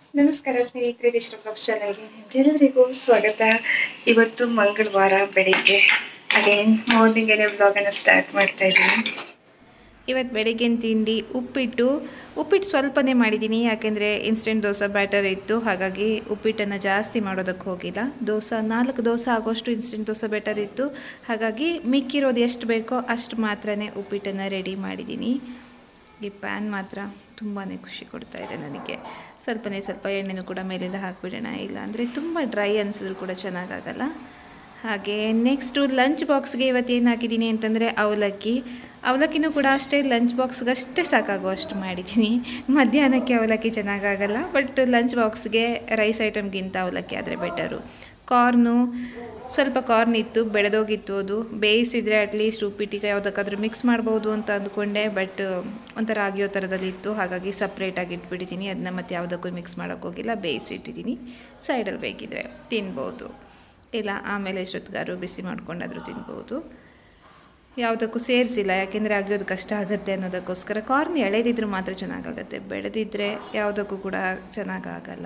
ನಮಸ್ಕಾರ ಸ್ನೇಹಿತರೆ ದೇಶ ಬ್ಲಾಗ್ಸ್ ಚಾನಲ್ಗೆ ನಿಮ್ಗೆಲ್ಲರಿಗೂ ಸ್ವಾಗತ ಇವತ್ತು ಮಂಗಳವಾರ ಬೆಳಿಗ್ಗೆ ಅಗೇನ್ ಮಾರ್ನಿಂಗೇನೆ ಬ್ಲಾಗನ್ನು ಸ್ಟಾರ್ಟ್ ಮಾಡ್ತಾ ಇದ್ದೀನಿ ಇವತ್ತು ಬೆಳಗ್ಗಿನ ತಿಂಡಿ ಉಪ್ಪಿಟ್ಟು ಉಪ್ಪಿಟ್ಟು ಸ್ವಲ್ಪನೇ ಮಾಡಿದ್ದೀನಿ ಯಾಕೆಂದರೆ ಇನ್ಸ್ಟೆಂಟ್ ದೋಸೆ ಬ್ಯಾಟರ್ ಇತ್ತು ಹಾಗಾಗಿ ಉಪ್ಪಿಟ್ಟನ್ನು ಜಾಸ್ತಿ ಮಾಡೋದಕ್ಕೆ ಹೋಗಿಲ್ಲ ದೋಸೆ ನಾಲ್ಕು ದೋಸೆ ಆಗೋಷ್ಟು ಇನ್ಸ್ಟೆಂಟ್ ದೋಸೆ ಬ್ಯಾಟರ್ ಇತ್ತು ಹಾಗಾಗಿ ಮಿಕ್ಕಿರೋದು ಎಷ್ಟು ಬೇಕೋ ಅಷ್ಟು ಮಾತ್ರನೇ ಉಪ್ಪಿಟ್ಟನ್ನು ರೆಡಿ ಮಾಡಿದ್ದೀನಿ ಈ ಪ್ಯಾನ್ ಮಾತ್ರ ತುಂಬಾ ಖುಷಿ ಕೊಡ್ತಾ ಇದೆ ನನಗೆ ಸ್ವಲ್ಪನೇ ಸ್ವಲ್ಪ ಎಣ್ಣೆನೂ ಕೂಡ ಮೇಲಿಂದ ಹಾಕಿಬಿಡೋಣ ಇಲ್ಲ ಅಂದರೆ ತುಂಬ ಡ್ರೈ ಅನಿಸಿದ್ರು ಕೂಡ ಚೆನ್ನಾಗಾಗಲ್ಲ ಹಾಗೆ ನೆಕ್ಸ್ಟು ಲಂಚ್ ಬಾಕ್ಸ್ಗೆ ಇವತ್ತು ಏನು ಹಾಕಿದ್ದೀನಿ ಅಂತಂದರೆ ಅವಲಕ್ಕಿ ಅವಲಕ್ಕಿನೂ ಕೂಡ ಅಷ್ಟೇ ಲಂಚ್ ಬಾಕ್ಸ್ಗೆ ಅಷ್ಟೇ ಸಾಕಾಗೋ ಅಷ್ಟು ಮಾಡಿದ್ದೀನಿ ಮಧ್ಯಾಹ್ನಕ್ಕೆ ಅವಲಕ್ಕಿ ಚೆನ್ನಾಗಾಗಲ್ಲ ಬಟ್ ಲಂಚ್ ಬಾಕ್ಸ್ಗೆ ರೈಸ್ ಐಟಮ್ಗಿಂತ ಅವಲಕ್ಕಿ ಆದರೆ ಬೆಟರು ಕಾರ್ನು ಸ್ವಲ್ಪ ಕಾರ್ನ್ ಇತ್ತು ಬೆಳೆದೋಗಿತ್ತು ಅದು ಬೇಯಿಸಿದರೆ ಅಟ್ಲೀಸ್ಟ್ ಉಪ್ಪಿಟ್ಟಿಗೆ ಯಾವುದಕ್ಕಾದ್ರೂ ಮಿಕ್ಸ್ ಮಾಡ್ಬೋದು ಅಂತ ಅಂದ್ಕೊಂಡೆ ಬಟ್ ಒಂಥರ ಆಗಿಯೋ ಥರದಲ್ಲಿ ಇತ್ತು ಹಾಗಾಗಿ ಸಪ್ರೇಟಾಗಿ ಇಟ್ಬಿಟ್ಟಿದ್ದೀನಿ ಅದನ್ನ ಮತ್ತೆ ಯಾವುದಕ್ಕೂ ಮಿಕ್ಸ್ ಮಾಡೋಕ್ಕೋಗಿಲ್ಲ ಬೇಯಿಸಿಟ್ಟಿದ್ದೀನಿ ಸೈಡಲ್ಲಿ ಬೇಕಿದ್ರೆ ತಿನ್ಬೋದು ಇಲ್ಲ ಆಮೇಲೆ ಎಷ್ಟೊತ್ತಿಗಾರು ಬಿಸಿ ಮಾಡ್ಕೊಂಡಾದರೂ ತಿನ್ಬೋದು ಯಾವುದಕ್ಕೂ ಸೇರಿಸಿಲ್ಲ ಯಾಕೆಂದರೆ ಆಗಿಯೋದು ಕಷ್ಟ ಆಗುತ್ತೆ ಅನ್ನೋದಕ್ಕೋಸ್ಕರ ಕಾರ್ನ್ ಎಳೆದಿದ್ರು ಮಾತ್ರ ಚೆನ್ನಾಗಾಗುತ್ತೆ ಬೆಳೆದಿದ್ದರೆ ಯಾವುದಕ್ಕೂ ಕೂಡ ಚೆನ್ನಾಗಾಗಲ್ಲ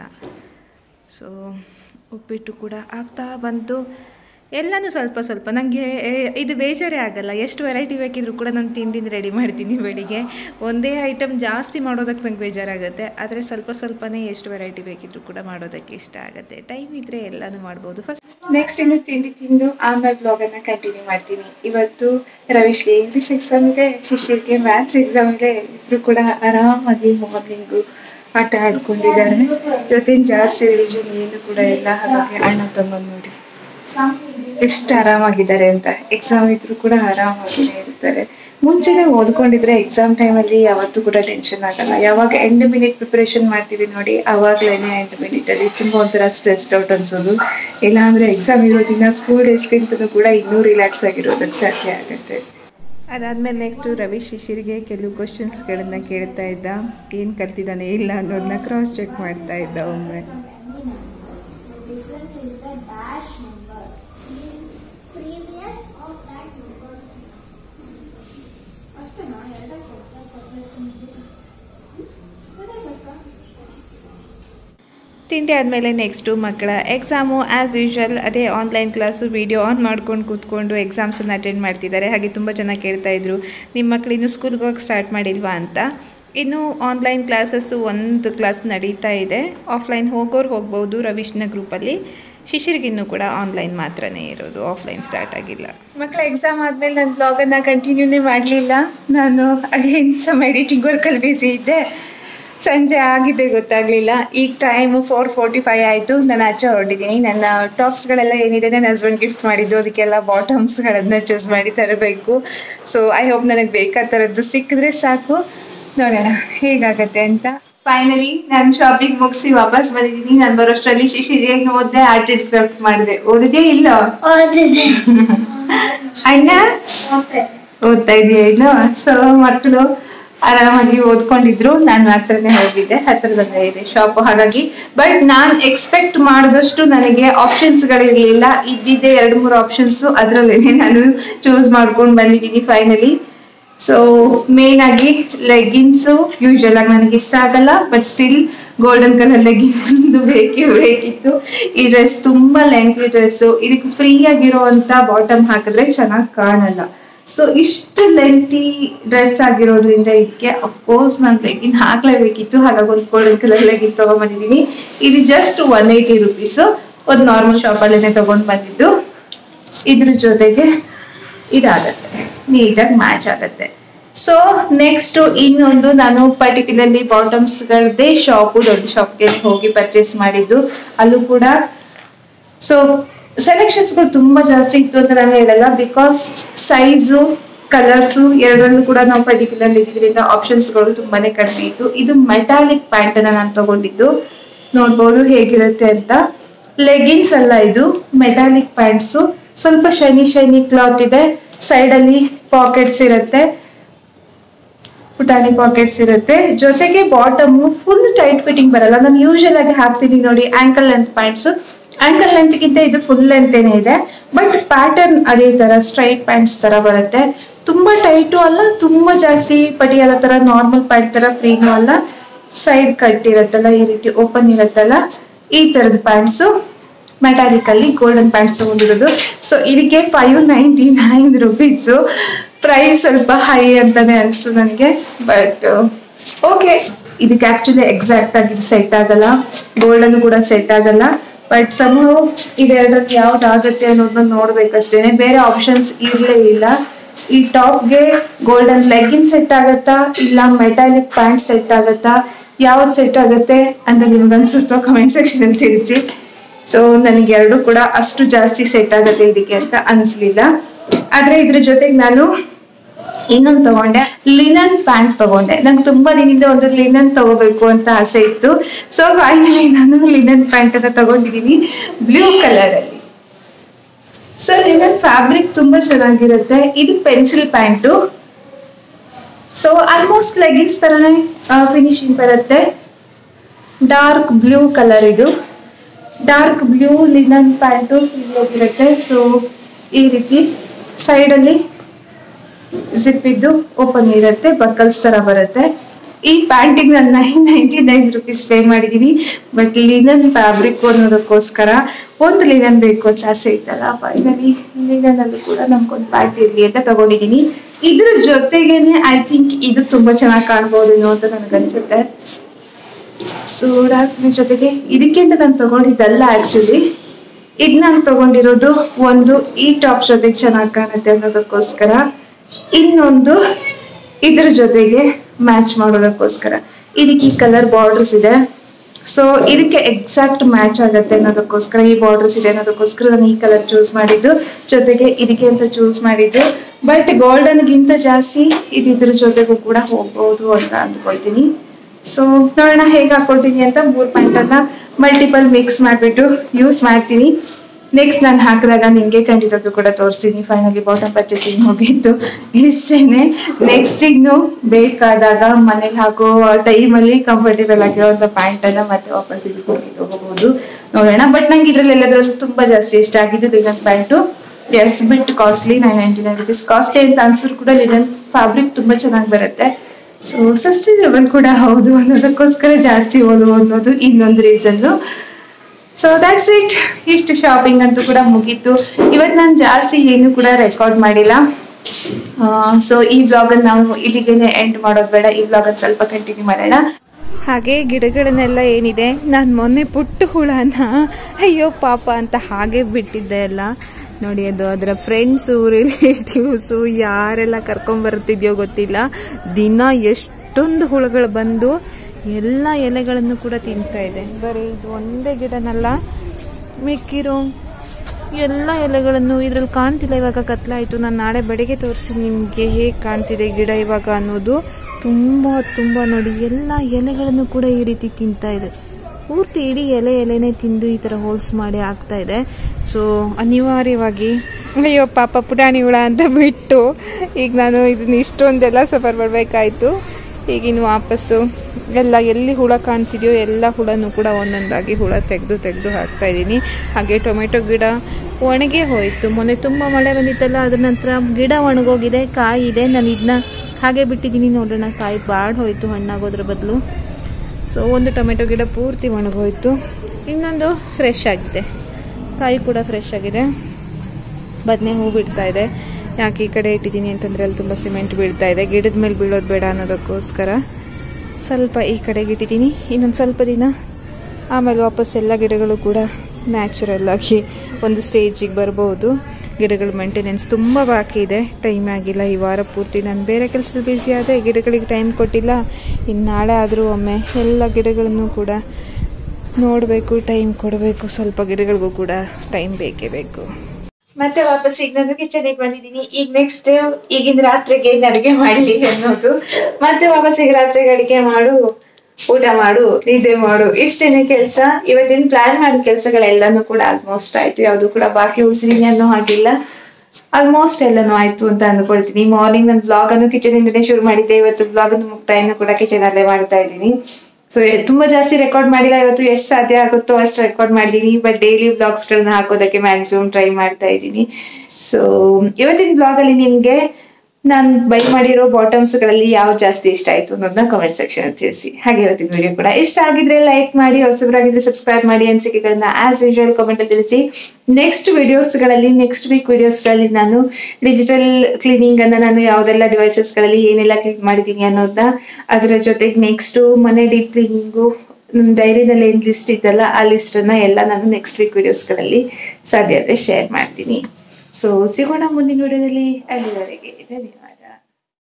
ಸೊ ಉಪ್ಪಿಟ್ಟು ಕೂಡ ಆಗ್ತಾ ಬಂತು ಎಲ್ಲನೂ ಸ್ವಲ್ಪ ಸ್ವಲ್ಪ ನನಗೆ ಇದು ಬೇಜಾರೇ ಆಗಲ್ಲ ಎಷ್ಟು ವೆರೈಟಿ ಬೇಕಿದ್ರೂ ಕೂಡ ನಾನು ತಿಂಡಿನ ರೆಡಿ ಮಾಡ್ತೀನಿ ಬೆಳಿಗ್ಗೆ ಒಂದೇ ಐಟಮ್ ಜಾಸ್ತಿ ಮಾಡೋದಕ್ಕೆ ನಂಗೆ ಬೇಜಾರಾಗುತ್ತೆ ಆದರೆ ಸ್ವಲ್ಪ ಸ್ವಲ್ಪನೇ ಎಷ್ಟು ವೆರೈಟಿ ಬೇಕಿದ್ರೂ ಕೂಡ ಮಾಡೋದಕ್ಕೆ ಇಷ್ಟ ಆಗುತ್ತೆ ಟೈಮ್ ಇದ್ದರೆ ಎಲ್ಲನೂ ಮಾಡ್ಬೋದು ಫಸ್ಟ್ ನೆಕ್ಸ್ಟ್ ಇನ್ನು ತಿಂಡಿ ತಿಂದು ಆಮೇಲೆ ಬ್ಲಾಗನ್ನು ಕಂಟಿನ್ಯೂ ಮಾಡ್ತೀನಿ ಇವತ್ತು ರವೀಶ್ಗೆ ಇಂಗ್ಲೀಷ್ ಎಕ್ಸಾಮ್ ಇದೆ ಶಿಶಿರ್ಗೆ ಮ್ಯಾಥ್ಸ್ ಎಕ್ಸಾಮ್ ಇದೆ ಇಬ್ರು ಕೂಡ ಆರಾಮಾಗಿ ಮಾರ್ನಿಂಗು ಆಟ ಆಡ್ಕೊಂಡಿದ್ದಾರೆ ಇವತ್ತೇನು ಜಾಸ್ತಿ ರಿವಿಷನ್ ಏನು ಕೂಡ ಇಲ್ಲ ಹಾಗಾಗಿ ಅಣ್ಣ ತಮ್ಮ ನೋಡಿ ಎಷ್ಟು ಆರಾಮಾಗಿದ್ದಾರೆ ಅಂತ ಎಕ್ಸಾಮ್ ಇದ್ರು ಕೂಡ ಆರಾಮಾಗಿನೇ ಇರ್ತಾರೆ ಮುಂಚೆನೆ ಓದ್ಕೊಂಡಿದ್ರೆ ಎಕ್ಸಾಮ್ ಟೈಮಲ್ಲಿ ಯಾವತ್ತೂ ಕೂಡ ಟೆನ್ಷನ್ ಆಗಲ್ಲ ಯಾವಾಗ ಎಂಡ್ ಮಿನಿಟ್ ಪ್ರಿಪರೇಷನ್ ಮಾಡ್ತೀವಿ ನೋಡಿ ಅವಾಗ್ಲೇನೆ ಎಂಡ್ ಮಿನಿಟ್ ಅಲ್ಲಿ ತುಂಬಾ ಒಂಥರ ಸ್ಟ್ರೆಸ್ಡ್ ಔಟ್ ಅನ್ಸೋದು ಇಲ್ಲಾಂದ್ರೆ ಎಕ್ಸಾಮ್ ಇರೋದಿನ ಸ್ಕೂಲ್ ಡೇಸ್ಗಿಂತಲೂ ಕೂಡ ಇನ್ನೂ ರಿಲ್ಯಾಕ್ಸ್ ಆಗಿರೋದಕ್ಕೆ ಸಾಧ್ಯ ಆಗುತ್ತೆ ಅದಾದಮೇಲೆ ನೆಕ್ಸ್ಟು ರವಿ ಶಿಶಿರ್ಗೆ ಕೆಲವು ಕ್ವಶನ್ಸ್ಗಳನ್ನು ಕೇಳ್ತಾ ಇದ್ದ ಏನು ಕಲ್ತಿದ್ದಾನೆ ಇಲ್ಲ ಅನ್ನೋದನ್ನ ಕ್ರಾಸ್ ಚೆಕ್ ಮಾಡ್ತಾ ಇದ್ದ ಒಮ್ಮೆ difference is the dash number. Previous of that number. ಅಷ್ಟೇನಾ ಎರಡೇ ತಿಂಡಿ ಆದಮೇಲೆ ನೆಕ್ಸ್ಟು ಮಕ್ಕಳ ಎಕ್ಸಾಮು ಆ್ಯಸ್ ಯೂಶ್ವಲ್ ಅದೇ ಆನ್ಲೈನ್ ಕ್ಲಾಸು ವೀಡಿಯೋ ಆನ್ ಮಾಡ್ಕೊಂಡು ಕೂತ್ಕೊಂಡು ಎಕ್ಸಾಮ್ಸನ್ನು ಅಟೆಂಡ್ ಮಾಡ್ತಿದ್ದಾರೆ ಹಾಗೆ ತುಂಬ ಜನ ಕೇಳ್ತಾ ಇದ್ರು ನಿಮ್ಮ ಮಕ್ಕಳು ಇನ್ನೂ ಸ್ಕೂಲ್ಗೆ ಹೋಗಿ ಸ್ಟಾರ್ಟ್ ಮಾಡಿಲ್ವಾ ಅಂತ ಇನ್ನು ಆನ್ಲೈನ್ ಕ್ಲಾಸಸ್ಸು ಒಂದು ಕ್ಲಾಸ್ ನಡೀತಾ ಇದೆ ಆಫ್ಲೈನ್ ಹೋಗೋರು ಹೋಗ್ಬೋದು ರವೀಶ್ನ ಗ್ರೂಪಲ್ಲಿ ಶಿಶಿರ್ಗಿನ್ನೂ ಕೂಡ ಆನ್ಲೈನ್ ಮಾತ್ರನೇ ಇರೋದು ಆಫ್ಲೈನ್ ಸ್ಟಾರ್ಟ್ ಆಗಿಲ್ಲ ಮಕ್ಕಳ ಎಕ್ಸಾಮ್ ಆದ್ಮೇಲೆ ನನ್ನ ಬ್ಲಾಗನ್ನು ಕಂಟಿನ್ಯೂನೇ ಮಾಡಲಿಲ್ಲ ನಾನು ಅಗೇನ್ ಸಮ್ ಎಡಿಟಿಂಗ್ ವರ್ಕಲ್ಲಿ ಬ್ಯುಸಿ ಇದ್ದೆ ಸಂಜೆ ಆಗಿದೆ ಗೊತ್ತಾಗಲಿಲ್ಲ ಈಗ ಟೈಮು ಫೋರ್ ಫೋರ್ಟಿ ಫೈವ್ ಆಯಿತು ನಾನು ಆಚೆ ಹೊರಟಿದ್ದೀನಿ ನನ್ನ ಟಾಪ್ಸ್ಗಳೆಲ್ಲ ಏನಿದೆ ನನ್ನ ಹಸ್ಬೆಂಡ್ ಗಿಫ್ಟ್ ಮಾಡಿದ್ದು ಅದಕ್ಕೆಲ್ಲ ಬಾಟಮ್ಸ್ಗಳನ್ನ ಚೂಸ್ ಮಾಡಿ ತರಬೇಕು ಸೊ ಐ ಹೋಪ್ ನನಗೆ ಬೇಕಾದ ಥರದ್ದು ಸಿಕ್ಕಿದ್ರೆ ಸಾಕು ನೋಡೋಣ ಹೇಗಾಗತ್ತೆ ಅಂತ ಫೈನಲಿ ನಾನು ಶಾಪಿಂಗ್ ಮುಗಿಸಿ ವಾಪಸ್ ಬಂದಿದ್ದೀನಿ ನಾನು ಬರೋಷ್ಟರಲ್ಲಿ ಶಿಶಿಗೆ ಓದ್ದೆ ಆರ್ಟ್ ಅಂಡ್ ಕ್ರಾಫ್ಟ್ ಮಾಡಿದೆ ಓದಿದೆ ಇಲ್ಲ ಓದಿದೆ ಅಣ್ಣ ಓದ್ತಾ ಇದೆಯಾ ಇನ್ನು ಸೊ ಮಕ್ಕಳು ಆರಾಮಾಗಿ ಓದ್ಕೊಂಡಿದ್ರು ನಾನು ಹತ್ರನೇ ಹೋಗಿದ್ದೆ ಹತ್ರದಲ್ಲೇ ಇದೆ ಶಾಪ್ ಹಾಗಾಗಿ ಬಟ್ ನಾನು ಎಕ್ಸ್ಪೆಕ್ಟ್ ಮಾಡಿದಷ್ಟು ನನಗೆ ಆಪ್ಷನ್ಸ್ಗಳಿರಲಿಲ್ಲ ಇದ್ದಿದ್ದೆ ಎರಡು ಮೂರು ಆಪ್ಷನ್ಸು ಅದರಲ್ಲೇ ನಾನು ಚೂಸ್ ಮಾಡ್ಕೊಂಡು ಬಂದಿದ್ದೀನಿ ಫೈನಲಿ ಸೊ ಮೇನ್ ಆಗಿ ಲೆಗ್ಗಿನ್ಸು ಯೂಶಲ್ ಆಗಿ ನನಗೆ ಇಷ್ಟ ಆಗಲ್ಲ but still golden colour leggings ಬೇಕೇ ಬೇಕಿತ್ತು ಈ ಡ್ರೆಸ್ ತುಂಬಾ ಲೆಂತಿ ಡ್ರೆಸ್ಸು ಇದಕ್ಕೆ ಫ್ರೀ ಆಗಿರುವಂತ ಬಾಟಮ್ ಹಾಕಿದ್ರೆ ಚೆನ್ನಾಗಿ ಕಾಣಲ್ಲ ಸೊ ಇಷ್ಟು ಲೆಂತಿ ಡ್ರೆಸ್ ಆಗಿರೋದ್ರಿಂದ ಇದಕ್ಕೆ ಅಫ್ಕೋರ್ಸ್ ನಾನು ಲೆಗಿನ್ ಹಾಕ್ಲೇಬೇಕಿತ್ತು ಹಾಗಾಗಿ ಒಂದು ಗೋಲ್ಡನ್ ಕಲರ್ ಲೆಗಿನ್ ತಗೊಂಡ್ಬಂದಿದ್ದೀನಿ ಇದು ಜಸ್ಟ್ ಒನ್ ಏಯ್ಟಿ ರುಪೀಸು ಒಂದು ನಾರ್ಮಲ್ ಶಾಪಲ್ಲೇ ತಗೊಂಡು ಬಂದಿದ್ದು ಇದ್ರ ಜೊತೆಗೆ ಇದಾಗತ್ತೆ ನೀಟಾಗಿ ಮ್ಯಾಚ್ ಆಗುತ್ತೆ ಸೊ ನೆಕ್ಸ್ಟ್ ಇನ್ನೊಂದು ನಾನು ಪರ್ಟಿಕ್ಯುಲರ್ಲಿ ಬಾಟಮ್ಸ್ಗಳದ್ದೇ ಶಾಪು ದೊಡ್ಡ ಶಾಪ್ಗೆ ಹೋಗಿ ಪರ್ಚೇಸ್ ಮಾಡಿದ್ದು ಅಲ್ಲೂ ಕೂಡ ಸೊ ಸೆಲೆಕ್ಷನ್ಸ್ಗಳು ತುಂಬಾ ಜಾಸ್ತಿ ಇತ್ತು ಅಂತ ನಾನು ಹೇಳಲ್ಲ ಬಿಕಾಸ್ ಸೈಜು ಕಲರ್ಸು ಎರಡರಲ್ಲೂ ಕೂಡ ನಾವು ಪರ್ಟಿಕ್ಯುಲರ್ ಇದರಿಂದ ಆಪ್ಷನ್ಸ್ಗಳು ತುಂಬಾನೇ ಕಡಿಮೆ ಇತ್ತು ಇದು ಮೆಟಾಲಿಕ್ ಪ್ಯಾಂಟ್ ಅನ್ನ ನಾನು ತಗೊಂಡಿದ್ದು ನೋಡ್ಬೋದು ಹೇಗಿರುತ್ತೆ ಅಂತ ಲೆಗಿನ್ಸ್ ಅಲ್ಲ ಇದು ಮೆಟಾಲಿಕ್ ಪ್ಯಾಂಟ್ಸು ಸ್ವಲ್ಪ ಶೈನಿ ಶೈನಿ ಕ್ಲಾತ್ ಇದೆ ಸೈಡ್ ಅಲ್ಲಿ ಪಾಕೆಟ್ಸ್ ಇರುತ್ತೆ ಪುಟಾಣಿ ಪಾಕೆಟ್ಸ್ ಇರುತ್ತೆ ಜೊತೆಗೆ ಬಾಟಮ್ ಫುಲ್ ಟೈಟ್ ಫಿಟ್ಟಿಂಗ್ ಬರಲ್ಲ ನಾನು ಯೂಶಲ್ ಆಗಿ ಹಾಕ್ತೀನಿ ನೋಡಿ ಆಂಕಲ್ ಲೆಂತ್ ಪ್ಯಾಂಟ್ಸ್ ಆಂಕಲ್ ಲೆಂತ್ಗಿಂತ ಇದು ಫುಲ್ ಲೆಂತೇನೆ ಇದೆ ಬಟ್ ಪ್ಯಾಟರ್ನ್ ಅದೇ ತರ ಸ್ಟ್ರೈಟ್ ಪ್ಯಾಂಟ್ಸ್ ತರ ಬರುತ್ತೆ ತುಂಬಾ ಟೈಟು ಅಲ್ಲ ತುಂಬಾ ಜಾಸ್ತಿ ಪಟಿಯಾಲ ತರ ನಾರ್ಮಲ್ ಪ್ಯಾಂಟ್ ತರ ಫ್ರೀನೂ ಅಲ್ಲ ಸೈಡ್ ಕಟ್ ಇರುತ್ತಲ್ಲ ಈ ರೀತಿ ಓಪನ್ ಇರುತ್ತಲ್ಲ ಈ ತರದ ಪ್ಯಾಂಟ್ಸು ಮೆಟಾಲಿಕ್ ಅಲ್ಲಿ ಗೋಲ್ಡನ್ ಪ್ಯಾಂಟ್ಸ್ ತಗೊಂಡಿರೋದು ಸೊ ಇದಕ್ಕೆ five ninety nine rupees price ಸ್ವಲ್ಪ ಹೈ ಅಂತಾನೆ ಅನಿಸ್ತು ನನಗೆ ಬಟ್ ಓಕೆ ಇದಕ್ಕೆ ಆಕ್ಚುಲಿ ಎಕ್ಸಾಕ್ಟ್ ಆಗಿ ಸೆಟ್ ಆಗಲ್ಲ ಗೋಲ್ಡನ್ ಕೂಡ ಸೆಟ್ ಆಗಲ್ಲ ಬಟ್ ಸಮ್ ಇದೆರಡರಲ್ಲಿ ಯಾವ್ದು ಆಗುತ್ತೆ ಅನ್ನೋದನ್ನ ನೋಡ್ಬೇಕಷ್ಟೇನೆ ಬೇರೆ ಆಪ್ಷನ್ಸ್ ಇರಲೇ ಇಲ್ಲ ಈ ಟಾಪ್ಗೆ ಗೋಲ್ಡನ್ ಲೆಗಿನ್ ಸೆಟ್ ಆಗತ್ತಾ ಇಲ್ಲ ಮೆಟಾಲಿಕ್ ಪ್ಯಾಂಟ್ ಸೆಟ್ ಆಗತ್ತಾ ಯಾವ್ದು ಸೆಟ್ ಆಗುತ್ತೆ ಅಂತ ನಿಮ್ಗೆ ಅನ್ಸುತ್ತೋ ಕಮೆಂಟ್ ಸೆಕ್ಷನ್ ಅಲ್ಲಿ ತಿಳಿಸಿ ಸೊ ನನಗೆ ಎರಡು ಕೂಡ ಅಷ್ಟು ಜಾಸ್ತಿ ಸೆಟ್ ಆಗುತ್ತೆ ಇದಕ್ಕೆ ಅಂತ ಅನ್ಸ್ಲಿಲ್ಲ ಆದ್ರೆ ಇದ್ರ ಜೊತೆಗೆ ನಾನು ಇನ್ನೊಂದು ತಗೊಂಡೆ ಲಿನನ್ ಪ್ಯಾಂಟ್ ತಗೊಂಡೆ ನಂಗೆ ತುಂಬಾ ದಿನದಿಂದ ಒಂದು ಲಿನನ್ ತಗೋಬೇಕು ಅಂತ ಆಸೆ ಇತ್ತು ಸೊ ಫೈನಲಿ ನಾನು ಲಿನನ್ ಪ್ಯಾಂಟ್ ಅನ್ನ ತಗೊಂಡಿದ್ದೀನಿ ಬ್ಲೂ ಕಲರ್ ಅಲ್ಲಿ ಸೊ ಲಿನನ್ ಫ್ಯಾಬ್ರಿಕ್ ತುಂಬಾ ಚೆನ್ನಾಗಿರುತ್ತೆ ಇದು pencil pant so almost leggings ತರನೇ ಫಿನಿಶಿಂಗ್ ಬರುತ್ತೆ ಡಾರ್ಕ್ ಬ್ಲೂ ಕಲರ್ ಇದು ಡಾರ್ಕ್ ಬ್ಲೂ ಲಿನನ್ ಪ್ಯಾಂಟು ಇರುತ್ತೆ ಸೊ ಈ ರೀತಿ ಸೈಡಲ್ಲಿ ಜಿಪ್ ಇದ್ದು ಓಪನ್ ಇರುತ್ತೆ ಬಕ್ಕಲ್ಸ್ ತರ ಬರುತ್ತೆ ಈ ಪ್ಯಾಂಟಿಗೆ ನಾನು nine ninety nine rupees pay ಮಾಡಿದ್ದೀನಿ ಬಟ್ ಲಿನನ್ ಫ್ಯಾಬ್ರಿಕ್ ಅನ್ನೋದಕ್ಕೋಸ್ಕರ ಒಂದು ಲಿನನ್ ಬೇಕು ಅಂತ ಆಸೆ ಇತ್ತಲ್ಲ ಫೈನಲಿ ಲಿನನ್ ಅಲ್ಲೂ ಕೂಡ ನಮ್ಗೊಂದು ಪ್ಯಾಂಟ್ ಇರಲಿ ಅಂತ ತಗೊಂಡಿದ್ದೀನಿ ಇದ್ರ ಜೊತೆಗೇನೆ ಐ ಥಿಂಕ್ ಇದು ತುಂಬಾ ಚೆನ್ನಾಗಿ ಕಾಣ್ಬೋದೇನೋ ಅಂತ ನನಗನ್ಸುತ್ತೆ ಸೊ ಡಾರ್ಕ್ ಜೊತೆಗೆ ಇದಕ್ಕೆ ಅಂತ ನಾನು ತಗೊಂಡಿದ್ದಲ್ಲ ಆಕ್ಚುಲಿ ಇದು ನಾನು ತಗೊಂಡಿರೋದು ಒಂದು ಈ ಟಾಪ್ ಜೊತೆಗೆ ಚೆನ್ನಾಗಿ ಕಾಣುತ್ತೆ ಅನ್ನೋದಕ್ಕೋಸ್ಕರ ಇನ್ನೊಂದು ಇದ್ರ ಜೊತೆಗೆ ಮ್ಯಾಚ್ ಮಾಡೋದಕ್ಕೋಸ್ಕರ ಇದಕ್ಕೆ ಈ ಕಲರ್ ಬಾರ್ಡರ್ಸ್ ಇದೆ ಸೊ ಇದಕ್ಕೆ ಎಕ್ಸಾಕ್ಟ್ ಮ್ಯಾಚ್ ಆಗುತ್ತೆ ಅನ್ನೋದಕ್ಕೋಸ್ಕರ ಈ ಬಾರ್ಡರ್ಸ್ ಇದೆ ಅನ್ನೋದಕ್ಕೋಸ್ಕರ ನಾನು ಈ ಕಲರ್ ಚೂಸ್ ಮಾಡಿದ್ದು ಜೊತೆಗೆ ಇದಕ್ಕೆ ಅಂತ ಚೂಸ್ ಮಾಡಿದ್ದು ಬಟ್ ಗೋಲ್ಡನ್ಗಿಂತ ಜಾಸ್ತಿ ಇದು ಇದ್ರ ಜೊತೆಗೂ ಕೂಡ ಹೋಗ್ಬೋದು ಅಂತ ಅಂದ್ಕೊಳ್ತೀನಿ ಸೊ ನೋಡೋಣ ಹೇಗೆ ಹಾಕೊಳ್ತೀನಿ ಅಂತ ಮೂರು ಪಾಯಿಂಟನ್ನ ಮಲ್ಟಿಪಲ್ ಮಿಕ್ಸ್ ಮಾಡಿಬಿಟ್ಟು ಯೂಸ್ ಮಾಡ್ತೀನಿ ನೆಕ್ಸ್ಟ್ ನಾನು ಹಾಕಿದಾಗ ನಿಮಗೆ ಖಂಡಿತಕ್ಕೂ ಕೂಡ ತೋರಿಸ್ತೀನಿ ಫೈನಲಿ ಬಾಟಮ್ ಪರ್ಚೇಸಿಂಗ್ ಮುಗೀತು ಇಷ್ಟೇನೆ ನೆಕ್ಸ್ಟ್ ಇನ್ನು ಬೇಕಾದಾಗ ಮನೇಲಿ ಹಾಕೋ ಟೈಮಲ್ಲಿ ಕಂಫರ್ಟೇಬಲ್ ಆಗಿರೋಂಥ ಪ್ಯಾಂಟನ್ನ ಮತ್ತೆ ವಾಪಸ್ ಇದಕ್ಕೆ ತಗೋಬಹುದು ನೋಡೋಣ ಬಟ್ ನಂಗೆ ಇದ್ರಲ್ಲಿ ಎಲ್ಲದ್ರಲ್ಲೂ ತುಂಬಾ ಜಾಸ್ತಿ ಇಷ್ಟ ಆಗಿದ್ದು linen pant is bit costly nine ninety nine rupees costly ಅಂತ ಅನ್ಸಿದ್ರು ಕೂಡ ಲಿನನ್ ಫ್ಯಾಬ್ರಿಕ್ ತುಂಬಾ ಚೆನ್ನಾಗಿ ಬರುತ್ತೆ ಸೊ ಸಸ್ಟೈನಬಲ್ ಕೂಡ ಹೌದು ಅನ್ನೋದಕ್ಕೋಸ್ಕರ ಜಾಸ್ತಿ ಓದು ಅನ್ನೋದು ಇನ್ನೊಂದು ರೀಸನ್ನು ಸೊ ದಟ್ಸ್ ಇಟ್ ಇಷ್ಟು ಶಾಪಿಂಗ್ ಅಂತೂ ಕೂಡ ಮುಗೀತು ಇವತ್ತು ನಾನು ಜಾಸ್ತಿ ಏನು ಕೂಡ ರೆಕಾರ್ಡ್ ಮಾಡಿಲ್ಲ ಸೊ ಈ ಬ್ಲಾಗನ್ನು ನಾವು ಇಲ್ಲಿಗೆ ಎಂಡ್ ಮಾಡೋದು ಬೇಡ ಈ ಬ್ಲಾಗನ್ನು ಸ್ವಲ್ಪ ಕಂಟಿನ್ಯೂ ಮಾಡೋಣ ಹಾಗೆ ಗಿಡಗಳನ್ನೆಲ್ಲ ಏನಿದೆ ನಾನು ಮೊನ್ನೆ ಪುಟ್ಟ ಹುಳನ ಅಯ್ಯೋ ಪಾಪ ಅಂತ ಹಾಗೆ ಬಿಟ್ಟಿದ್ದೆ ಎಲ್ಲ ನೋಡಿ ಅದು ಅದರ ಫ್ರೆಂಡ್ಸು ರಿಲೇಟಿವ್ಸು ಯಾರೆಲ್ಲ ಕರ್ಕೊಂಬರ್ತಿದ್ಯೋ ಗೊತ್ತಿಲ್ಲ ದಿನ ಎಷ್ಟೊಂದು ಹುಳುಗಳು ಬಂದು ಎಲ್ಲ ಎಲೆಗಳನ್ನು ಕೂಡ ತಿಂತಾ ಇದೆ ಬರೀ ಇದು ಒಂದೇ ಗಿಡನಲ್ಲ ಮಿಕ್ಕಿರೋ ಎಲ್ಲ ಎಲೆಗಳನ್ನು ಇದ್ರಲ್ಲಿ ಕಾಣ್ತಿಲ್ಲ ಇವಾಗ ಕತ್ಲಾಯಿತು ನಾನು ನಾಳೆ ಬೆಳಿಗ್ಗೆ ತೋರಿಸಿ ನಿಮಗೆ ಹೇಗೆ ಕಾಣ್ತಿದೆ ಗಿಡ ಇವಾಗ ಅನ್ನೋದು ತುಂಬ ತುಂಬ ನೋಡಿ ಎಲ್ಲ ಎಲೆಗಳನ್ನು ಕೂಡ ಈ ರೀತಿ ತಿಂತಾ ಇದೆ ಪೂರ್ತಿ ಇಡೀ ಎಲೆ ಎಲೆನೇ ತಿಂದು ಈ ಥರ ಹೋಲ್ಸ್ ಮಾಡಿ ಆಗ್ತಾ ಇದೆ ಸೊ ಅನಿವಾರ್ಯವಾಗಿ ಅಯ್ಯೋ ಪಾಪ ಪುಟಾಣಿ ಹುಳ ಅಂತ ಬಿಟ್ಟು ಈಗ ನಾನು ಇದನ್ನ ಇಷ್ಟೊಂದೆಲ್ಲ ಸಫರ್ ಮಾಡಬೇಕಾಯ್ತು ಈಗಿನ ವಾಪಸ್ಸು ಎಲ್ಲ ಎಲ್ಲಿ ಹುಳ ಕಾಣ್ತಿದೆಯೋ ಎಲ್ಲ ಹುಳನೂ ಕೂಡ ಒಂದೊಂದಾಗಿ ಹುಳ ತೆಗೆದು ತೆಗೆದು ಹಾಕ್ತಾ ಇದ್ದೀನಿ ಹಾಗೆ ಟೊಮೆಟೊ ಗಿಡ ಒಣಗೆ ಹೋಯಿತು ಮೊನ್ನೆ ತುಂಬ ಮಳೆ ಬಂದಿತ್ತಲ್ಲ ಅದ್ರ ನಂತರ ಗಿಡ ಒಣಗೋಗಿದೆ ಕಾಯಿ ಇದೆ ನಾನು ಇದನ್ನ ಹಾಗೆ ಬಿಟ್ಟಿದ್ದೀನಿ ನೋಡೋಣ ಕಾಯಿ ಬಾಡ್ ಹೋಯಿತು ಹಣ್ಣಾಗೋದ್ರ ಬದಲು ಸೊ ಒಂದು ಟೊಮೆಟೊ ಗಿಡ ಪೂರ್ತಿ ಒಣಗೋಯ್ತು ಇನ್ನೊಂದು ಫ್ರೆಶ್ ಆಗಿದೆ ಕಾಯಿ ಕೂಡ ಫ್ರೆಶ್ ಆಗಿದೆ ಬದನೆ ಹೂ ಬಿಡ್ತಾ ಇದೆ ಯಾಕೆ ಈ ಕಡೆ ಇಟ್ಟಿದ್ದೀನಿ ಅಂತಂದರೆ ಅಲ್ಲಿ ತುಂಬ ಸಿಮೆಂಟ್ ಬೀಳ್ತಾ ಇದೆ ಗಿಡದ ಮೇಲೆ ಬೀಳೋದು ಬೇಡ ಅನ್ನೋದಕ್ಕೋಸ್ಕರ ಸ್ವಲ್ಪ ಈ ಕಡೆಗೆ ಇಟ್ಟಿದ್ದೀನಿ ಇನ್ನೊಂದು ಸ್ವಲ್ಪ ದಿನ ಆಮೇಲೆ ವಾಪಸ್ ಎಲ್ಲ ಗಿಡಗಳು ಕೂಡ ನ್ಯಾಚುರಲ್ ಆಗಿ ಒಂದು ಸ್ಟೇಜಿಗೆ ಬರ್ಬೋದು ಗಿಡಗಳ ಮೇಂಟೆನೆನ್ಸ್ ತುಂಬ ಬಾಕಿ ಇದೆ ಟೈಮ್ ಆಗಿಲ್ಲ ಈ ವಾರ ಪೂರ್ತಿ ನಾನು ಬೇರೆ ಕೆಲಸದಲ್ಲಿ ಬ್ಯುಸಿ ಆದರೆ ಗಿಡಗಳಿಗೆ ಟೈಮ್ ಕೊಟ್ಟಿಲ್ಲ ಇನ್ನು ನಾಳೆ ಆದರೂ ಒಮ್ಮೆ ಎಲ್ಲ ಗಿಡಗಳನ್ನು ಕೂಡ ನೋಡಬೇಕು ಟೈಮ್ ಕೊಡಬೇಕು ಸ್ವಲ್ಪ ಗಿಡಗಳಿಗೂ ಕೂಡ ಟೈಮ್ ಬೇಕೇ ಬೇಕು ಮತ್ತೆ ವಾಪಸ್ ಈಗ ನಾನು ಕಿಚನಿಗೆ ಬಂದಿದ್ದೀನಿ ಈಗ ನೆಕ್ಸ್ಟ್ ಈಗಿನ ರಾತ್ರಿಗೆ ಏನ್ ಅಡುಗೆ ಮಾಡಲಿ ಅನ್ನೋದು ಮತ್ತೆ ವಾಪಸ್ ಈಗ ರಾತ್ರಿಗೆ ಅಡುಗೆ ಮಾಡು ಊಟ ಮಾಡು ನಿದ್ದೆ ಮಾಡು ಇಷ್ಟೇನೆ ಕೆಲಸ ಇವತ್ತಿನ ಪ್ಲಾನ್ ಮಾಡಿದ ಕೆಲಸಗಳೆಲ್ಲಾನು ಕೂಡ ಆಲ್ಮೋಸ್ಟ್ ಆಯ್ತು ಯಾವುದು ಕೂಡ ಬಾಕಿ ಉಳಿಸಿದೀನಿ ಅನ್ನೋ ಹಾಗಿಲ್ಲ ಆಲ್ಮೋಸ್ಟ್ ಎಲ್ಲಾನು ಆಯ್ತು ಅಂತ ಅಂದ್ಕೊಳ್ತೀನಿ ಮಾರ್ನಿಂಗ್ ನನ್ನ ಬ್ಲಾಗ್ ಅನ್ನು ಕಿಚನ್ ಇಂದನೇ ಶುರು ಮಾಡಿದ್ದೆ ಇವತ್ತು ಬ್ಲಾಗ್ ಅನ್ನು ಮುಕ್ತಾಯನ ಕೂಡ ಕಿಚನ್ ಅಲ್ಲೇ ಮಾಡ್ತಾ ಇದ್ದೀನಿ ಸೊ ತುಂಬಾ ಜಾಸ್ತಿ ರೆಕಾರ್ಡ್ ಮಾಡಿಲ್ಲ ಇವತ್ತು ಎಷ್ಟು ಸಾಧ್ಯ ಆಗುತ್ತೋ ಅಷ್ಟು ರೆಕಾರ್ಡ್ ಮಾಡಿದೀನಿ ಬಟ್ ಡೈಲಿ ಬ್ಲಾಗ್ಸ್ ಗಳನ್ನ ಹಾಕೋದಕ್ಕೆ ಮ್ಯಾಕ್ಸಿಮಮ್ ಟ್ರೈ ಮಾಡ್ತಾ ಇದ್ದೀನಿ ಸೊ ಇವತ್ತಿನ ಬ್ಲಾಗ್ ಅಲ್ಲಿ ನಿಮ್ಗೆ ನಾನು ಬೈ ಮಾಡಿರೋ ಬಾಟಮ್ಸ್ಗಳಲ್ಲಿ ಯಾವ್ದು ಜಾಸ್ತಿ ಇಷ್ಟ ಆಯಿತು ಅನ್ನೋದನ್ನ ಕಮೆಂಟ್ ಸೆಕ್ಷನ್ ತಿಳಿಸಿ ಹಾಗೆ ಇವತ್ತಿನ ವಿಡಿಯೋ ಕೂಡ ಇಷ್ಟ ಆಗಿದ್ರೆ ಲೈಕ್ ಮಾಡಿ ಹೊಸಬರಾಗಿದ್ರೆ ಸಬ್ಸ್ಕ್ರೈಬ್ ಮಾಡಿ ಅನಿಸಿಕೆಗಳನ್ನ ಆಸ್ ಯೂಶುವಲ್ ಕಮೆಂಟ್ ತಿಳಿಸಿ ನೆಕ್ಸ್ಟ್ ವಿಡಿಯೋಸ್ಗಳಲ್ಲಿ ನೆಕ್ಸ್ಟ್ ವೀಕ್ ವಿಡಿಯೋಸ್ಗಳಲ್ಲಿ ನಾನು ಡಿಜಿಟಲ್ ಕ್ಲೀನಿಂಗ್ ಅನ್ನ ನಾನು ಯಾವುದೆಲ್ಲ ಡಿವೈಸಸ್ಗಳಲ್ಲಿ ಏನೆಲ್ಲ ಕ್ಲೀನ್ ಮಾಡಿದ್ದೀನಿ ಅನ್ನೋದನ್ನ ಅದರ ಜೊತೆಗೆ ನೆಕ್ಸ್ಟ್ ಮನೆ ಡೀಪ್ ಕ್ಲೀನಿಂಗು ನನ್ನ ಡೈರಿನಲ್ಲಿ ಏನು ಲಿಸ್ಟ್ ಇತ್ತಲ್ಲ ಆ ಲಿಸ್ಟನ್ನ ಎಲ್ಲ ನಾನು ನೆಕ್ಸ್ಟ್ ವೀಕ್ ವಿಡಿಯೋಸ್ಗಳಲ್ಲಿ ಸಾಧ್ಯ ಆದರೆ ಶೇರ್ ಮಾಡ್ತೀನಿ ಸೊ ಸಿಗೋಣ ಮುಂದಿನ ವಿಡಿಯೋದಲ್ಲಿ ಅಲ್ಲಿವರೆಗೆ ಧನ್ಯವಾದ